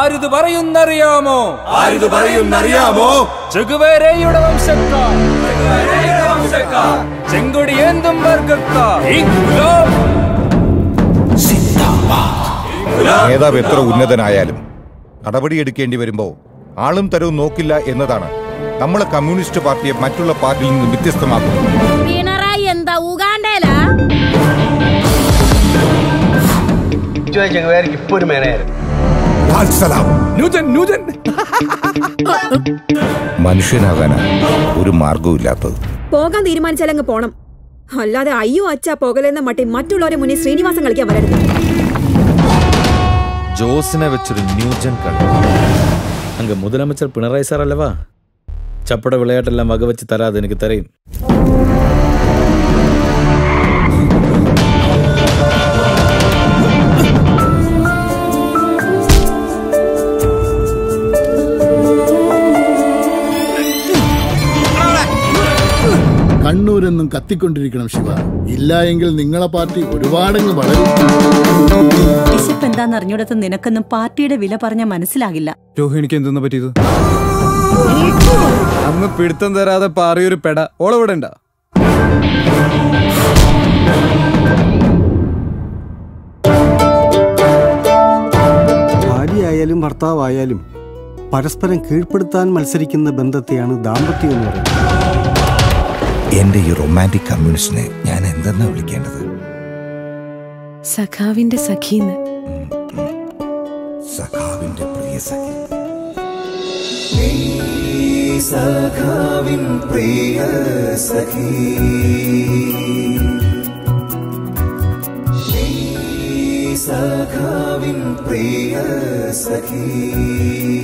ആരിത് പറയുന്നറിയാമോ ആരിത് പറയുന്നറിയാമോ ചെകുവേരയുടെ വംശക്കാർ ചെങ്കൊടി ഏന്തും വർഗക്കാർ ഇൻക്ലാബ് നേതാവ് എത്ര ഉന്നതനായാലും നടപടിയെടുക്കേണ്ടി വരുമ്പോൾ ആളും തരവും നോക്കില്ല എന്നതാണ് നമ്മളെ കമ്മ്യൂണിസ്റ്റ് പാർട്ടിയെ മറ്റുള്ള പാർട്ടിയിൽ നിന്ന് വ്യത്യസ്തമാക്കുന്നത് പിണറായി എന്താ ഉഗാണ്ടയിലാ ചെകുവേരക്ക് ഇപ്പൊ ഒരു മേനയായിരുന്നു ന്യൂജൻ ന്യൂജൻ മനുഷ്യനാകാനാണ് ഒരു മാർഗവും പോകാൻ തീരുമാനിച്ചാലങ്ങ് പോണം അല്ലാതെ അയ്യോ അച്ഛാ പോകലെന്ന മട്ടി മറ്റുള്ളവരെ മുന്നിൽ ശ്രീനിവാസം കളിക്കാൻ വരരുത് ஜோசினை வச்சொரு நியூஜன் கண்டு அங்க முதலமைச்சர் பினராயி சார் அல்லவா சப்பட விளையாட்டெல்லாம் வகை வச்சு தராது எனக்கு தெரியும் കണ്ണൂരെന്നും കത്തിക്കൊണ്ടിരിക്കണം ശിവ ഇല്ല എങ്കിൽ നിങ്ങളെ പാർട്ടി ഒരുപാടങ്ങ് വളരും വിശപ്പ് എന്താന്ന് അറിഞ്ഞൂടത്ത് നിനക്കൊന്നും പാർട്ടിയുടെ വില പറഞ്ഞ മനസ്സിലാകില്ല രോഹിണിക്ക് എന്തെന്ന് പറ്റിയത് അന്ന് പിടുത്തം തരാതെ പാറിയൊരു പെട ഓളവിടെ ഉണ്ടാ ഭാര്യയായാലും ഭർത്താവായാലും പരസ്പരം കീഴ്പ്പെടുത്താൻ മത്സരിക്കുന്ന ബന്ധത്തെയാണ് ദാമ്പത്യം എന്ന് പറയുന്നത് എന്റെ ഈ റൊമാൻറ്റിക് കമ്മ്യൂണിസ്റ്റിനെ ഞാൻ എന്തെന്നാ വിളിക്കേണ്ടത് സഖാവിന്റെ സഖീന്ന് സഖാവിന്റെ പ്രിയ സഖി സഖാവിൻ പ്രിയ സഖി സഖാവിൻ പ്രിയ സഖി